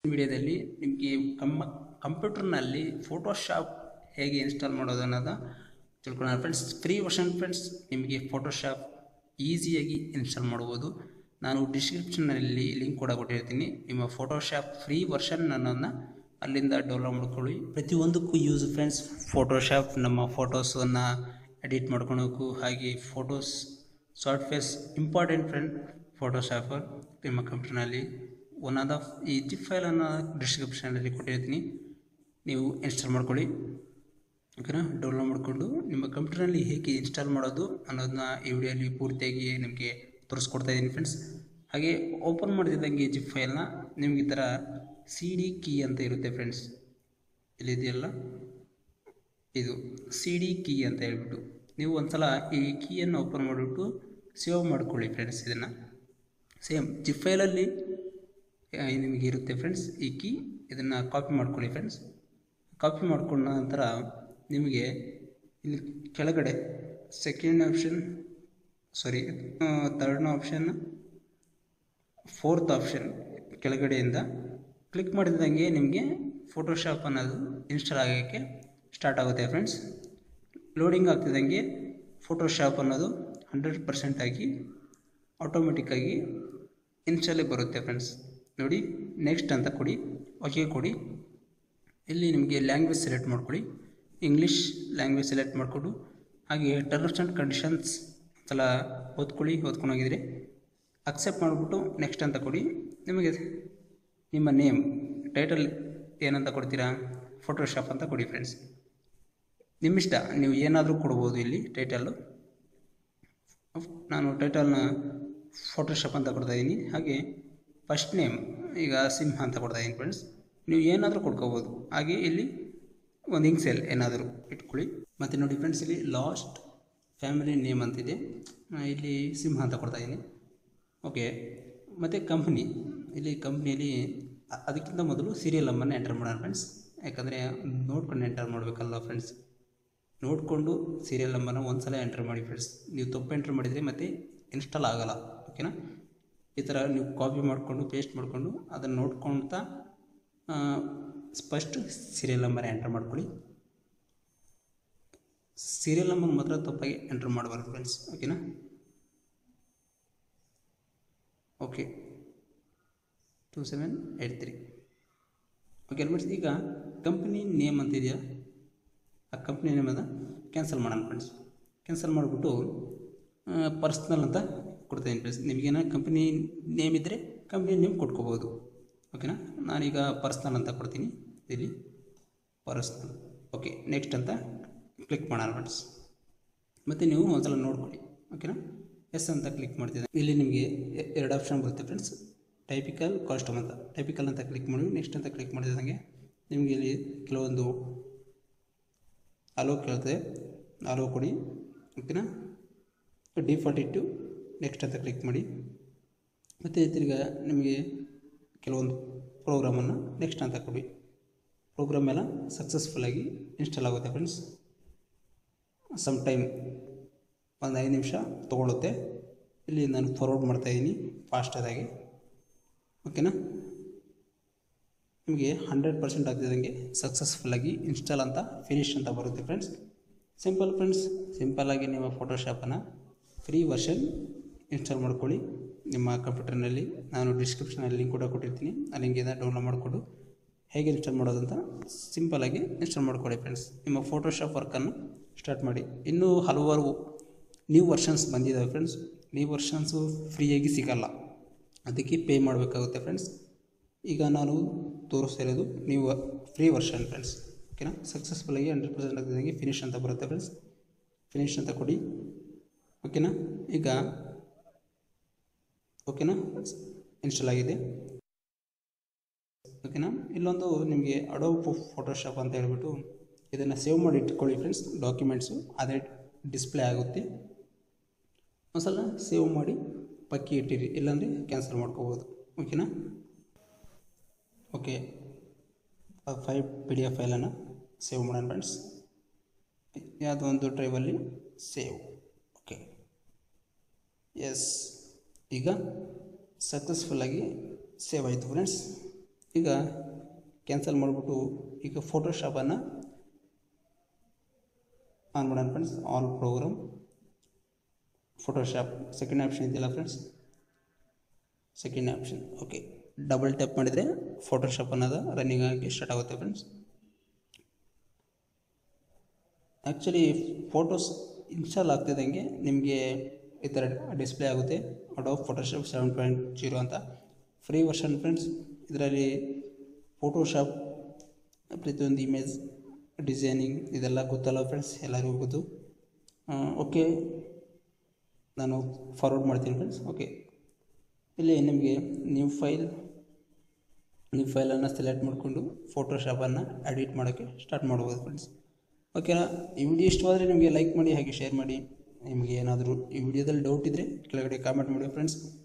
ವಿಡಿಯೋದಲ್ಲಿ ನಿಮಗೆ ಕಮ್ಮ ಕಂಪ್ಯೂಟರ್ನಲ್ಲಿ ಫೋಟೋಶಾಪ್ ಹೇಗೆ ಇನ್ಸ್ಟಾಲ್ ಮಾಡೋದು ಅನ್ನೋದು ತಿಳ್ಕೊಳ್ಳೋಣ ಫ್ರೆಂಡ್ಸ್ ಫ್ರೀ ವರ್ಷನ್ ಫ್ರೆಂಡ್ಸ್ ನಿಮಗೆ ಫೋಟೋಶಾಪ್ ಈಸಿಯಾಗಿ ಇನ್ಸ್ಟಾಲ್ ಮಾಡ್ಬೋದು ನಾನು ಡಿಸ್ಕ್ರಿಪ್ಷನ್ನಲ್ಲಿ ಲಿಂಕ್ ಕೂಡ ಕೊಟ್ಟಿರ್ತೀನಿ ನಿಮ್ಮ ಫೋಟೋಶಾಪ್ ಫ್ರೀ ವರ್ಷನ್ ಅನ್ನೋದನ್ನ ಅಲ್ಲಿಂದ ಡೌನ್ಲೋಡ್ ಮಾಡ್ಕೊಳ್ಳಿ ಪ್ರತಿಯೊಂದಕ್ಕೂ ಯೂಸ್ ಫ್ರೆಂಡ್ಸ್ ಫೋಟೋಶಾಪ್ ನಮ್ಮ ಫೋಟೋಸನ್ನು ಎಡಿಟ್ ಮಾಡ್ಕೊಳೋಕ್ಕೂ ಹಾಗೆ photos short face important friend Photoshop ನಿಮ್ಮ ಕಂಪ್ಯೂಟರ್ನಲ್ಲಿ ಒನ್ ಆಫ್ ದ ಈ ಜಿಪ್ ಫೈಲನ್ನು ಡಿಸ್ಕ್ರಿಪ್ಷನಲ್ಲಿ ಕೊಟ್ಟಿರ್ತೀನಿ ನೀವು ಇನ್ಸ್ಟಾಲ್ ಮಾಡ್ಕೊಳ್ಳಿ ಓಕೆನಾ ಡೌನ್ಲೋಡ್ ಮಾಡಿಕೊಂಡು ನಿಮ್ಮ ಕಂಪ್ಯೂಟರ್ನಲ್ಲಿ ಹೇಗೆ ಇನ್ಸ್ಟಾಲ್ ಮಾಡೋದು ಅನ್ನೋದನ್ನ ಈ ವಿಡಿಯೋಲಿ ಪೂರ್ತಿಯಾಗಿ ನಿಮಗೆ ತೋರಿಸ್ಕೊಡ್ತಾ ಇದ್ದೀನಿ ಫ್ರೆಂಡ್ಸ್ ಹಾಗೆ ಓಪನ್ ಮಾಡ್ತಿದ್ದಂಗೆ ಜಿಪ್ ಫೈಲ್ನ ನಿಮ್ಗೆ ಈ ಥರ ಸಿ ಡಿ ಕೀ ಅಂತ ಇರುತ್ತೆ ಫ್ರೆಂಡ್ಸ್ ಇಲ್ಲಿದೆಯಲ್ಲ ಇದು ಸಿ ಡಿ ಕೀ ಅಂತ ಹೇಳ್ಬಿಟ್ಟು ನೀವು ಒಂದ್ಸಲ ಈ ಕೀಯನ್ನು ಓಪನ್ ಮಾಡಿಬಿಟ್ಟು ಸೇವ್ ಮಾಡ್ಕೊಳ್ಳಿ ಫ್ರೆಂಡ್ಸ್ ಇದನ್ನು ಸೇಮ್ ಜಿಪ್ ಫೈಲಲ್ಲಿ ನಿಮಗೆ ಇರುತ್ತೆ ಫ್ರೆಂಡ್ಸ್ ಈ ಕೀ ಇದನ್ನು ಕಾಪಿ ಮಾಡ್ಕೊಳ್ಳಿ ಫ್ರೆಂಡ್ಸ್ ಕಾಪಿ ಮಾಡ್ಕೊಂಡ ನಂತರ ನಿಮಗೆ ಇಲ್ಲಿ ಕೆಳಗಡೆ ಸೆಕೆಂಡ್ ಆಪ್ಷನ್ ಸಾರಿ ತರ್ಡ್ನ ಆಪ್ಷನ್ ಫೋರ್ತ್ ಆಪ್ಷನ್ ಕೆಳಗಡೆಯಿಂದ ಕ್ಲಿಕ್ ಮಾಡಿದಂಗೆ ನಿಮಗೆ ಫೋಟೋಶಾಪ್ ಅನ್ನೋದು ಇನ್ಸ್ಟಾಲ್ ಆಗೋಕ್ಕೆ ಸ್ಟಾರ್ಟ್ ಆಗುತ್ತೆ ಫ್ರೆಂಡ್ಸ್ ಲೋಡಿಂಗ್ ಆಗ್ತಿದ್ದಂಗೆ ಫೋಟೋಶಾಪ್ ಅನ್ನೋದು ಹಂಡ್ರೆಡ್ ಪರ್ಸೆಂಟ್ ಆಗಿ ಆಟೋಮೆಟಿಕ್ಕಾಗಿ ಇನ್ಸ್ಟಾಲೇ ಬರುತ್ತೆ ಫ್ರೆಂಡ್ಸ್ ನೋಡಿ ನೆಕ್ಸ್ಟ್ ಅಂತ ಕೊಡಿ ಓಕೆ ಕೊಡಿ ಇಲ್ಲಿ ನಿಮಗೆ ಲ್ಯಾಂಗ್ವೇಜ್ ಸೆಲೆಕ್ಟ್ ಮಾಡ್ಕೊಳ್ಳಿ ಇಂಗ್ಲೀಷ್ ಲ್ಯಾಂಗ್ವೇಜ್ ಸೆಲೆಕ್ಟ್ ಮಾಡಿಕೊಂಡು ಹಾಗೆ ಟರ್ಮ್ಸ್ ಆ್ಯಂಡ್ ಕಂಡೀಷನ್ಸ್ ಸಲ ಓದ್ಕೊಳ್ಳಿ ಓದ್ಕೊಂಡೋಗಿದ್ರೆ ಅಕ್ಸೆಪ್ಟ್ ಮಾಡಿಬಿಟ್ಟು ನೆಕ್ಸ್ಟ್ ಅಂತ ಕೊಡಿ ನಿಮಗೆ ನಿಮ್ಮ ನೇಮ್ ಟೈಟಲ್ ಏನಂತ ಕೊಡ್ತೀರಾ ಫೋಟೋಶಾಪ್ ಅಂತ ಕೊಡಿ ಫ್ರೆಂಡ್ಸ್ ನಿಮ್ಮಿಷ್ಟ ನೀವು ಏನಾದರೂ ಕೊಡ್ಬೋದು ಇಲ್ಲಿ ಟೈಟಲ್ಲು ನಾನು ಟೈಟಲ್ನ ಫೋಟೋಶಾಪ್ ಅಂತ ಕೊಡ್ತಾ ಇದ್ದೀನಿ ಹಾಗೆ ಫಸ್ಟ್ ನೇಮ್ ಈಗ ಸಿಂಹ ಅಂತ ಕೊಡ್ತಾ ಇದ್ದೀನಿ ಫ್ರೆಂಡ್ಸ್ ನೀವು ಏನಾದರೂ ಕೊಡ್ಕೋಬೋದು ಹಾಗೆ ಇಲ್ಲಿ ಒಂದು ಇಂಕ್ಸೆಲ್ ಏನಾದರೂ ಇಟ್ಕೊಳ್ಳಿ ಮತ್ತು ನೋಡಿ ಫ್ರೆಂಡ್ಸ್ ಇಲ್ಲಿ ಲಾಸ್ಟ್ ಫ್ಯಾಮಿಲಿ ನೇಮ್ ಅಂತಿದೆ ಇಲ್ಲಿ ಸಿಂಹ ಅಂತ ಕೊಡ್ತಾ ಇದ್ದೀನಿ ಓಕೆ ಮತ್ತು ಕಂಪ್ನಿ ಇಲ್ಲಿ ಕಂಪ್ನಿಯಲ್ಲಿ ಅದಕ್ಕಿಂತ ಮೊದಲು ಸೀರಿಯಲ್ ನಂಬರ್ನ ಎಂಟರ್ ಮಾಡೋಣ ಫ್ರೆಂಡ್ಸ್ ಯಾಕಂದರೆ ನೋಡ್ಕೊಂಡು ಎಂಟರ್ ಮಾಡಬೇಕಲ್ಲ ಫ್ರೆಂಡ್ಸ್ ನೋಡಿಕೊಂಡು ಸೀರಿಯಲ್ ನಂಬರ್ನ ಒಂದು ಸಲ ಎಂಟರ್ ಮಾಡಿ ಫ್ರೆಂಡ್ಸ್ ನೀವು ತಪ್ಪು ಎಂಟರ್ ಮಾಡಿದರೆ ಮತ್ತೆ ಇನ್ಸ್ಟಾಲ್ ಆಗೋಲ್ಲ ಓಕೆನಾ ಈ ಥರ ನೀವು ಕಾಪಿ ಮಾಡಿಕೊಂಡು ಪೇಸ್ಟ್ ಮಾಡಿಕೊಂಡು ಅದನ್ನು ನೋಡ್ಕೊಳ್ತಾ ಫಸ್ಟ್ ಸೀರಿಯಲ್ ನಂಬರ್ ಎಂಟರ್ ಮಾಡ್ಕೊಳ್ಳಿ ಸೀರಿಯಲ್ ನಂಬರ್ ಮಾತ್ರ ತಪ್ಪಾಗಿ ಎಂಟರ್ ಮಾಡಬಾರ್ದು ಫ್ರೆಂಡ್ಸ್ ಓಕೆನಾ okay two seven eight three okay friends ಈಗ ಕಂಪ್ನಿ ನೇಮ್ ಅಂತಿದೆಯಾ ಆ ಕಂಪ್ನಿ ನೇಮ್ ಅದ ಕ್ಯಾನ್ಸಲ್ ಮಾಡೋಣ ಫ್ರೆಂಡ್ಸ್ ಕ್ಯಾನ್ಸಲ್ ಮಾಡಿಬಿಟ್ಟು ಪರ್ಸ್ನಲ್ ಅಂತ ಕೊಡ್ತಾಯಿದ್ದೀನಿ ಫ್ರೆಂಡ್ಸ್ ನಿಮಗೇನ ಕಂಪ್ನಿ ನೇಮ್ ಇದ್ದರೆ ಕಂಪ್ನಿ ನೇಮ್ ಕೊಟ್ಕೋಬೋದು ಓಕೆನಾ ನಾನೀಗ ಪರ್ಸ್ನಲ್ ಅಂತ ಕೊಡ್ತೀನಿ ಇಲ್ಲಿ ಪರ್ಸ್ನಲ್ ಓಕೆ ನೆಕ್ಸ್ಟ್ ಅಂತ ಕ್ಲಿಕ್ ಮಾಡೋಣ ಫ್ರೆಂಡ್ಸ್ ಮತ್ತು ನೀವು ಒಂದ್ಸಲ ನೋಡ್ಕೊಳ್ಳಿ ಓಕೆನಾ ಎಸ್ ಅಂತ ಕ್ಲಿಕ್ ಮಾಡ್ತಿದ್ದೆ ಇಲ್ಲಿ ನಿಮಗೆ ಎರಡು ಆಪ್ಷನ್ ಬರುತ್ತೆ ಫ್ರೆಂಡ್ಸ್ ಟೈಪಿಕಲ್ ಕಾಸ್ಟಮ್ ಅಂತ ಟೈಪಿಕಲ್ ಅಂತ ಕ್ಲಿಕ್ ಮಾಡಿ ನೆಕ್ಸ್ಟ್ ಅಂತ ಕ್ಲಿಕ್ ಮಾಡಿದಂಗೆ ನಿಮಗೆ ಇಲ್ಲಿ ಕೆಲವೊಂದು ಅಲೋ ಕೇಳ್ತದೆ ಅಲೋ ಕೊಡಿ ಓಕೆನಾ ಡಿಫಾಲ್ಟ್ ಇಟ್ಟು ನೆಕ್ಸ್ಟ್ ಅಂತ ಕ್ಲಿಕ್ ಮಾಡಿ ಮತ್ತು ತಿರ್ಗಿ ನಿಮಗೆ ಕೆಲವೊಂದು ಪ್ರೋಗ್ರಾಮನ್ನು ನೆಕ್ಸ್ಟ್ ಅಂತ ಕೊಡಿ ಪ್ರೋಗ್ರಾಮ್ ಎಲ್ಲ ಸಕ್ಸಸ್ಫುಲ್ಲಾಗಿ ಇನ್ಸ್ಟಾಲ್ ಆಗುತ್ತೆ ಫ್ರೆಂಡ್ಸ್ ಸಮ್ ಟೈಮ್ ಒಂದು ಐದು ನಿಮಿಷ ತೊಗೊಳುತ್ತೆ ಇಲ್ಲಿ ನಾನು ಫಾರ್ವರ್ಡ್ ಮಾಡ್ತಾಯಿದ್ದೀನಿ ಫಾಸ್ಟಾಗಿ ಓಕೆನಾ ನಿಮಗೆ ಹಂಡ್ರೆಡ್ ಪರ್ಸೆಂಟ್ ಆಗ್ತಿದ್ದಂಗೆ ಸಕ್ಸಸ್ಫುಲ್ಲಾಗಿ ಇನ್ಸ್ಟಾಲ್ ಅಂತ ಫಿನಿಶ್ ಅಂತ ಬರುತ್ತೆ ಫ್ರೆಂಡ್ಸ್ ಸಿಂಪಲ್ ಫ್ರೆಂಡ್ಸ್ ಸಿಂಪಲ್ಲಾಗಿ ನಿಮ್ಮ ಫೋಟೋಶಾಪನ್ನು ಫ್ರೀ ವರ್ಷನ್ ಇನ್ಸ್ಟಾಲ್ ಮಾಡ್ಕೊಳ್ಳಿ ನಿಮ್ಮ ಕಂಪ್ಯೂಟರ್ನಲ್ಲಿ ನಾನು ಡಿಸ್ಕ್ರಿಪ್ಷನಲ್ಲಿ ಲಿಂಕ್ ಕೂಡ ಕೊಟ್ಟಿರ್ತೀನಿ ಆ ಲಿಂಕಿಂದ ಡೌನ್ಲೋಡ್ ಮಾಡಿಕೊಂಡು ಹೇಗೆ ಇನ್ಸ್ಟಾಲ್ ಮಾಡೋದಂತ ಸಿಂಪಲ್ಲಾಗಿ ಇನ್ಸ್ಟಾಲ್ ಮಾಡ್ಕೊಳ್ಳಿ ಫ್ರೆಂಡ್ಸ್ ನಿಮ್ಮ ಫೋಟೋಶಾಪ್ ವರ್ಕನ್ನು ಸ್ಟಾರ್ಟ್ ಮಾಡಿ ಇನ್ನೂ ಹಲವಾರು ನ್ಯೂ ವರ್ಷನ್ಸ್ ಬಂದಿದ್ದಾವೆ ಫ್ರೆಂಡ್ಸ್ ನ್ಯೂ ವರ್ಷನ್ಸು ಫ್ರೀಯಾಗಿ ಸಿಗಲ್ಲ ಅದಕ್ಕೆ ಪೇ ಮಾಡಬೇಕಾಗುತ್ತೆ ಫ್ರೆಂಡ್ಸ್ ಈಗ ನಾನು ತೋರಿಸ್ತಾ ಇರೋದು ನೀವು ಫ್ರೀ ವರ್ಷನ್ ಫ್ರೆಂಡ್ಸ್ ಓಕೆನಾ ಸಕ್ಸಸ್ಫುಲ್ಲಾಗಿ ಹಂಡ್ರೆಡ್ ಪರ್ಸೆಂಟ್ ಆಗ್ತಿದ್ದಂಗೆ ಫಿನಿಶ್ ಅಂತ ಬರುತ್ತೆ ಫ್ರೆಂಡ್ಸ್ ಫಿನಿಶ್ ಅಂತ ಕೊಡಿ ಓಕೆನಾ ಈಗ ಓಕೆನಾ ಇನ್ಸ್ಟಾಲ್ ಆಗಿದೆ ಓಕೆನಾ ಇಲ್ಲೊಂದು ನಿಮಗೆ ಅಡೋ ಫೋಟೋಶಾಪ್ ಅಂತ ಹೇಳ್ಬಿಟ್ಟು ಇದನ್ನು ಸೇವ್ ಮಾಡಿ ಇಟ್ಕೊಳ್ಳಿ ಫ್ರೆಂಡ್ಸ್ ಡಾಕ್ಯುಮೆಂಟ್ಸು ಅದೇ ಡಿಸ್ಪ್ಲೇ ಆಗುತ್ತೆ ಒಂದ್ಸಲ ಸೇವ್ ಮಾಡಿ ಪಕ್ಕಿ ಇಟ್ಟಿರಿ ಇಲ್ಲಾಂದರೆ ಕ್ಯಾನ್ಸಲ್ ಮಾಡ್ಕೋಬೋದು ಓಕೆನಾ okay five P D F ಫೈಲನ್ನು ಸೇವ್ ಮಾಡೋಣ ಫ್ರೆಂಡ್ಸ್ ಯಾವುದೋ ಒಂದು ಡ್ರೈವಲ್ಲಿ ಸೇವ್ ಓಕೆ ಎಸ್ ಈಗ ಸಕ್ಸಸ್ಫುಲ್ಲಾಗಿ ಸೇವ್ ಆಯಿತು ಫ್ರೆಂಡ್ಸ್ ಈಗ ಕ್ಯಾನ್ಸಲ್ ಮಾಡಿಬಿಟ್ಟು ಈಗ ಫೋಟೋಶಾಪನ್ನು ಆನ್ ಮಾಡೋಣ friends all program Photoshop second option ಇದೆಯಲ್ಲ friends second option okay double tap ಮಾಡಿದರೆ ಫೋಟೋಶಾಪ್ ಅನ್ನೋದು ರನ್ನಿಂಗ್ ಆಗಿ ಸ್ಟಾರ್ಟ್ ಆಗುತ್ತೆ ಫ್ರೆಂಡ್ಸ್ ಆ್ಯಕ್ಚುಲಿ ಫೋಟೋಸ್ ಇನ್ಸ್ಟಾಲ್ ಆಗ್ತಿದ್ದಂಗೆ ನಿಮಗೆ ಈ ಥರ ಡಿಸ್ಪ್ಲೇ ಆಗುತ್ತೆ Adobe Photoshop seven point zero ಅಂತ ಫ್ರೀ ವರ್ಷನ್ ಫ್ರೆಂಡ್ಸ್ ಇದರಲ್ಲಿ ಫೋಟೋಶಾಪ್ ಪ್ರತಿಯೊಂದು ಇಮೇಜ್ ಡಿಸೈನಿಂಗ್ ಇದೆಲ್ಲ ಗೊತ್ತಲ್ಲ ಫ್ರೆಂಡ್ಸ್ ಎಲ್ಲರಿಗೂ ಗೊತ್ತು ಓಕೆ ನಾನು ಫಾರ್ವರ್ಡ್ ಮಾಡ್ತೀನಿ ಫ್ರೆಂಡ್ಸ್ ಓಕೆ ಇಲ್ಲಿ ನಿಮಗೆ ನ್ಯೂ ಫೈಲ್ ನ್ಯೂ ಫೈಲನ್ನು ಸೆಲೆಕ್ಟ್ ಮಾಡಿಕೊಂಡು ಫೋಟೋಶಾಪನ್ನು ಎಡಿಟ್ ಮಾಡೋಕ್ಕೆ ಸ್ಟಾರ್ಟ್ ಮಾಡ್ಬೋದು ಫ್ರೆಂಡ್ಸ್ ಓಕೆನಾ ಈ ವಿಡಿಯೋ ಇಷ್ಟವಾದರೆ ನಿಮಗೆ ಲೈಕ್ ಮಾಡಿ ಹಾಗೆ ಶೇರ್ ಮಾಡಿ ನಿಮಗೆ ಏನಾದರೂ ಈ ವಿಡಿಯೋದಲ್ಲಿ ಡೌಟ್ ಇದ್ದರೆ ಕೆಳಗಡೆ ಕಾಮೆಂಟ್ ಮಾಡಿ ಫ್ರೆಂಡ್ಸ್